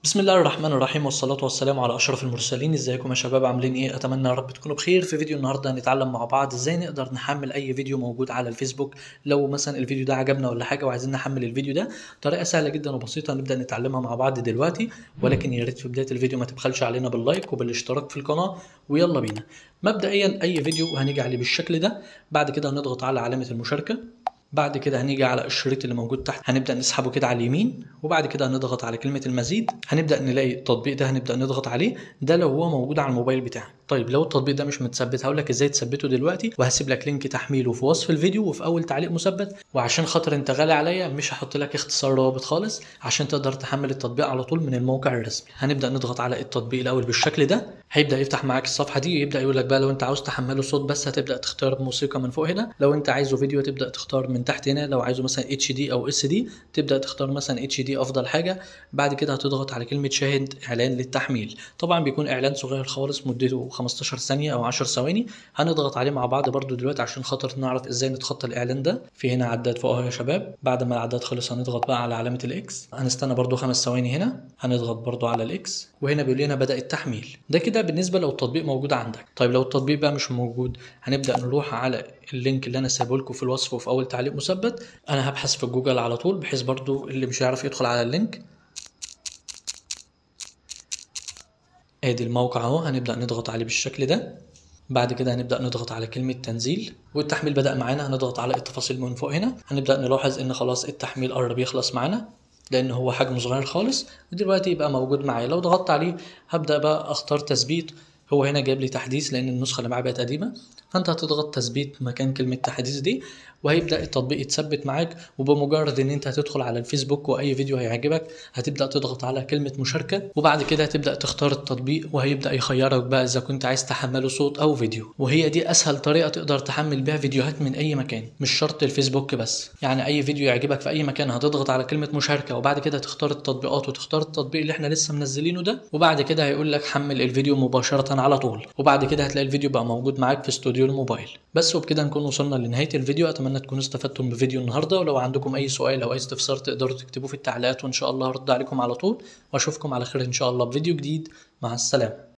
بسم الله الرحمن الرحيم والصلاة والسلام على أشرف المرسلين ازيكم يا شباب عاملين ايه أتمنى يا رب تكونوا بخير في فيديو النهاردة هنتعلم مع بعض ازاي نقدر نحمل أي فيديو موجود على الفيسبوك لو مثلا الفيديو ده عجبنا ولا حاجة وعايزين نحمل الفيديو ده طريقة سهلة جدا وبسيطة نبدأ نتعلمها مع بعض دلوقتي ولكن يا ريت في بداية الفيديو ما تبخلش علينا باللايك وبالاشتراك في القناة ويلا بينا مبدئيا أي فيديو هنيجي عليه بالشكل ده بعد كده هنضغط على علامة المشاركة بعد كده هنيجي على الشريط اللي موجود تحت هنبدا نسحبه كده على اليمين وبعد كده هنضغط على كلمه المزيد هنبدا نلاقي التطبيق ده هنبدا نضغط عليه ده لو هو موجود على الموبايل بتاعك طيب لو التطبيق ده مش متثبت هقول لك ازاي تثبته دلوقتي وهسيب لك لينك تحميله في وصف الفيديو وفي اول تعليق مثبت وعشان خاطر انت غالي عليا مش هحط لك اختصار رابط خالص عشان تقدر تحمل التطبيق على طول من الموقع الرسمي هنبدا نضغط على التطبيق الاول بالشكل ده هيبدا يفتح معاك الصفحه دي يبدا يقول لك بقى لو انت عاوز تحمله صوت بس هتبدا تختار موسيقى من فوق هنا لو انت عايزه فيديو تبدا تختار من تحت هنا لو عايزه مثلا اتش دي او اس دي تبدا تختار مثلا اتش دي افضل حاجه بعد كده هتضغط على كلمه شاهد اعلان للتحميل طبعا بيكون اعلان صغير خالص مدته 15 ثانيه او 10 ثواني هنضغط عليه مع بعض برده دلوقتي عشان خاطر نعرف ازاي نتخطى الاعلان ده في هنا عداد فوق اهو يا شباب بعد ما العداد خلص هنضغط بقى على علامه الاكس هنستنى برده خمس ثواني هنا هنضغط برده على الاكس وهنا بيقول لنا بدا التحميل ده كده بالنسبه لو التطبيق موجود عندك طيب لو التطبيق بقى مش موجود هنبدا نروح على اللينك اللي انا سايبه لكم في الوصف وفي اول تعليق مثبت انا هبحث في جوجل على طول بحيث برضو اللي مش هيعرف يدخل على اللينك ادي الموقع اهو هنبدا نضغط عليه بالشكل ده بعد كده هنبدا نضغط على كلمه تنزيل والتحميل بدا معانا هنضغط على التفاصيل من فوق هنا هنبدا نلاحظ ان خلاص التحميل قرب يخلص معانا لان هو حجمه صغير خالص ودلوقتي يبقى موجود معايا لو ضغطت عليه هبدا بقى اختار تثبيت هو هنا جايب لي تحديث لان النسخه اللي معايا بقت قديمه فانت هتضغط تثبيت مكان كلمه تحديث دي وهيبدا التطبيق يتثبت معاك وبمجرد ان انت هتدخل على الفيسبوك واي فيديو هيعجبك هتبدا تضغط على كلمه مشاركه وبعد كده هتبدا تختار التطبيق وهيبدا يخيرك بقى اذا كنت عايز تحمله صوت او فيديو وهي دي اسهل طريقه تقدر تحمل بيها فيديوهات من اي مكان مش شرط الفيسبوك بس يعني اي فيديو يعجبك في اي مكان هتضغط على كلمه مشاركه وبعد كده تختار التطبيقات وتختار التطبيق اللي احنا لسه منزلينه ده وبعد كده هيقول لك حمل الفيديو مباشره على طول وبعد كده هتلاقي الفيديو بقى موجود معاك في استوديو الموبايل بس وبكده نكون وصلنا لنهايه الفيديو اتمنى تكونوا استفدتم بفيديو النهارده ولو عندكم اي سؤال او اي استفسار تقدروا تكتبوه في التعليقات وان شاء الله هرد عليكم على طول واشوفكم على خير ان شاء الله بفيديو جديد مع السلامه